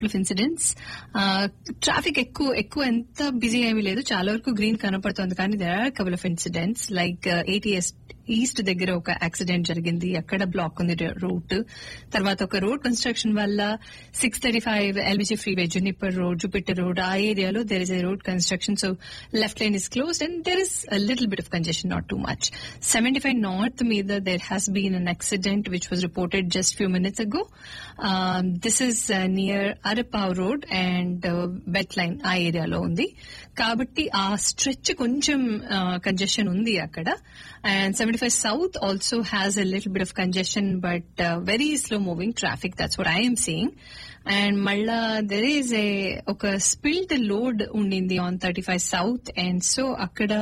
Of incidents traffic ఎక్కువ ఎక్కువ ఎంత బిజీ ఏమీ లేదు చాలా వరకు గ్రీన్ కనపడుతుంది కానీ there are couple of incidents like ATS East దగ్గర ఒక యాక్సిడెంట్ జరిగింది అక్కడ బ్లాక్ ఉంది రూట్ తర్వాత ఒక రోడ్ కన్స్ట్రక్షన్ వల్ల six thirty five LBJ freeway Juniper Road Jupiter Road ఆ ఏరియాలో there is a road construction so left lane is close and there is little bit of congestion not too much seventy five north మీద there has been an accident which was reported just few minutes ago this is near Arapaho Road and Belt Line ఆ ఏరియాలో ఉంది కాబట్టి ఆ stretch కొంచెం congestion ఉంది అక్కడ and seventy five south also has a little bit of congestion but very slow moving traffic that's what I'm seeing and మళ్ళా there is a ఒక స్పిల్డ్ లోడ్ ఉండింది on thirty five south and so అక్కడ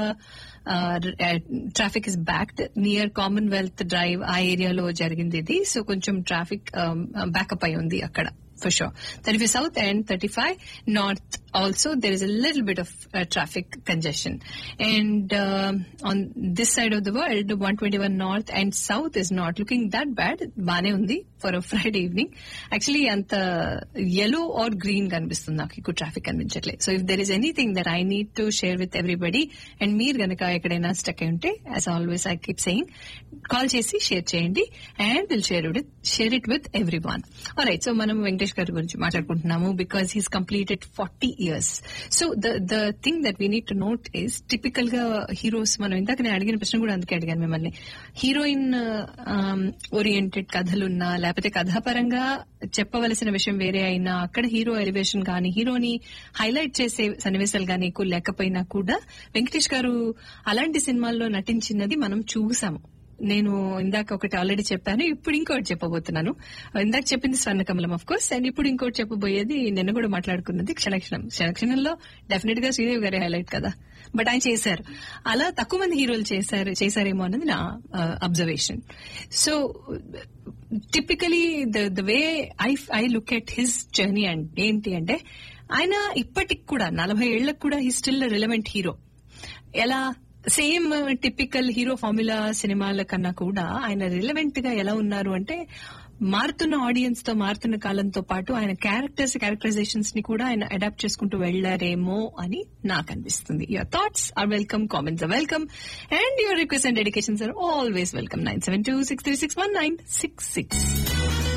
traffic is backed near Commonwealth Drive ఆ ఏరియాలో జరిగింది ఇది so కొంచెం traffic backup అయి ఉంది అక్కడ for sure. 35 south and 35 north also there is a little bit of uh, traffic congestion. And uh, on this side of the world, 121 north and south is not looking that bad. బానే ఉంది for a Friday evening actually అంత yellow or green కనిపిస్తుంది నాకు ఎక్కువ traffic కనిపించట్లేదు so if there is anything that I need to share with everybody and మీరు గనక ఎక్కడైనా స్టక్ అయి ఉంటే as always I keep saying call చేసి షేర్ చేయండి and will share it share it with everyone right so మనం వెంకటేష్ గారి గురించి మాట్లాడుకుంటున్నాము because he's completed forty years so the the thing that we need to note is typical గా heroes మనం ఇందాక నేను అడిగిన ప్రశ్న కూడా అందుకే అడిగాను మిమ్మల్ని హీరోయిన్ ఓరియంటెడ్ కథలున్నా లేకపోతే కథాపరంగా చెప్పవలసిన విషయం వేరే అయినా అక్కడ హీరో ఎలివేషన్ కానీ హీరోని హైలైట్ చేసే సన్నివేశాలు కానీ ఎక్కువ లేకపోయినా కూడా వెంకటేష్ గారు అలాంటి సినిమాల్లో నటించినది మనం చూసాము నేను ఇందాక ఒకటి ఆల్రెడీ చెప్పాను ఇప్పుడు ఇంకోటి చెప్పబోతున్నాను ఇందాక చెప్పింది స్వర్ణకమలం ఆఫ్ కోర్స్ అండ్ ఇప్పుడు ఇంకోటి చెప్పబోయేది నిన్న కూడా మాట్లాడుకున్నది క్షణక్షణం క్షణక్షణంలో డెఫినెట్ గా శ్రీదేవి గారి హైలైట్ కదా బట్ ఆయన చేశారు అలా తక్కువ మంది హీరోలు చేశారు చేశారేమో అన్నది నా observation so typically the the way I I look at his journey and ఏంటి అంటే ఆయన ఇప్పటికి కూడా నలభై ఏళ్లకు కూడా హీ స్టిల్ రిలవెంట్ హీరో ఎలా సేమ్ టిపికల్ హీరో ఫార్ములా సినిమాల కన్నా కూడా ఆయన రిలవెంట్ గా ఎలా ఉన్నారు అంటే మారుతున్న ఆడియన్స్ తో మారుతున్న కాలంతో పాటు ఆయన క్యారెక్టర్స్ క్యారెక్టరైజేషన్స్ ని కూడా ఆయన అడాప్ట్ చేసుకుంటూ వెళ్లారేమో అని నాకు అనిపిస్తుంది your thoughts are welcome comments are welcome and your request and dedications are always welcome nine seven two six three six one nine six six